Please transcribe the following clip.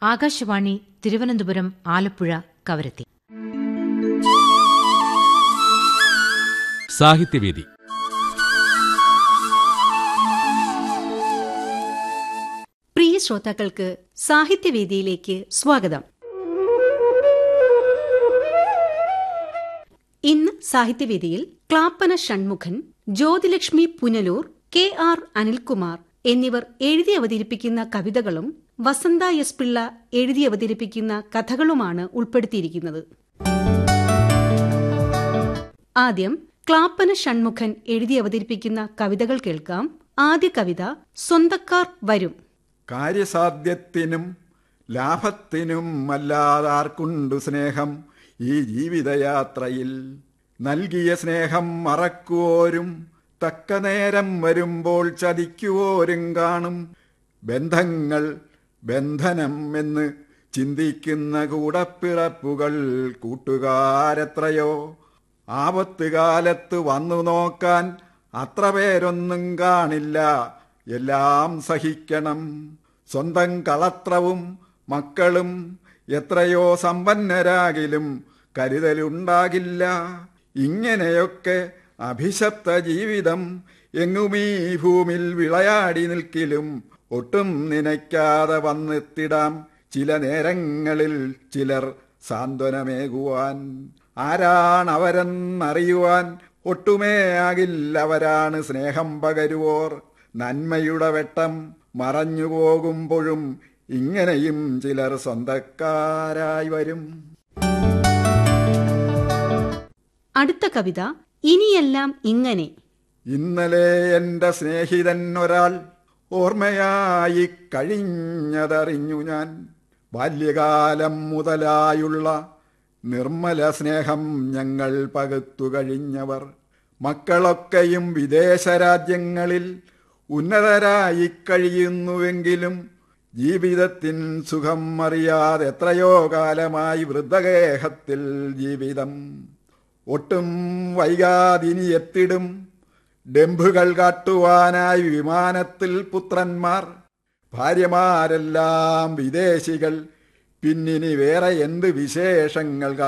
ആകാശവാണി തിരുവനന്തപുരം ആലപ്പുഴ കവരത്തി സാഹിത്യവേദി പ്രിയ ശ്രോതാക്കൾക്ക് സാഹിത്യവേദിയിലേക്ക് സ്വാഗതം ഇന്ന് സാഹിത്യവേദിയിൽ ക്ലാപ്പന ഷൺമുഖൻ ജ്യോതിലക്ഷ്മി പുനലൂർ കെ ആർ അനിൽകുമാർ എന്നിവർ എഴുതി അവതരിപ്പിക്കുന്ന കവിതകളും വസന്ത എസ് പിള്ള എഴുതി അവതരിപ്പിക്കുന്ന കഥകളുമാണ് ഉൾപ്പെടുത്തിയിരിക്കുന്നത് ആദ്യം ക്ലാപ്പന ഷൺമുഖൻ എഴുതി അവതരിപ്പിക്കുന്ന കവിതകൾ കേൾക്കാം ആദ്യ കവിത സ്വന്തക്കാർ വരും കാര്യസാധ്യത്തിനും ലാഭത്തിനും അല്ലാതാർക്കുണ്ടു സ്നേഹം ഈ ജീവിതയാത്രയിൽ നൽകിയ സ്നേഹം മറക്കുവോരും തക്ക നേരം വരുമ്പോൾ ചതിക്കുവോരും കാണും ബന്ധങ്ങൾ ബന്ധനം എന്ന് ചിന്തിക്കുന്ന കൂടപ്പിറപ്പുകൾ കൂട്ടുകാരെത്രയോ ആപത്ത് കാലത്ത് വന്നു നോക്കാൻ അത്ര പേരൊന്നും കാണില്ല എല്ലാം സഹിക്കണം സ്വന്തം കളത്രവും മക്കളും എത്രയോ സമ്പന്നരാകിലും കരുതലുണ്ടാകില്ല ഇങ്ങനെയൊക്കെ അഭിശപ്ത ജീവിതം എങ്ങുമീ ഭൂമിൽ വിളയാടി നിൽക്കിലും ഒട്ടും നനയ്ക്കാതെ വന്നെത്തിടാം ചില നേരങ്ങളിൽ ചിലർ സാന്ത്വനമേകുവാൻ ആരാണവരെന്നറിയുവാൻ ഒട്ടുമേ ആകില്ലവരാണ് സ്നേഹം പകരുവോർ നന്മയുടെ വെട്ടം മറഞ്ഞു പോകുമ്പോഴും ഇങ്ങനെയും ചിലർ സ്വന്തക്കാരായി വരും അടുത്ത കവിത ഇനിയെല്ലാം ഇങ്ങനെ ഇന്നലെ എന്റെ സ്നേഹിതൻ ഒരാൾ ഓർമ്മയായി കഴിഞ്ഞതറിഞ്ഞു ഞാൻ ബാല്യകാലം മുതലായുള്ള നിർമ്മല സ്നേഹം ഞങ്ങൾ പകുത്തു കഴിഞ്ഞവർ മക്കളൊക്കെയും വിദേശ രാജ്യങ്ങളിൽ ഉന്നതരായി കഴിയുന്നുവെങ്കിലും ജീവിതത്തിൻ സുഖം അറിയാതെ എത്രയോ കാലമായി വൃദ്ധഗേഹത്തിൽ ജീവിതം ഒട്ടും വൈകാതിനി എത്തിടും ഡെമ്പുകൾ കാട്ടുവാനായി വിമാനത്തിൽ പുത്രന്മാർ ഭാര്യമാരെല്ലാം വിദേശികൾ പിന്നിനി വേറെ എന്ത് വിശേഷങ്ങൾ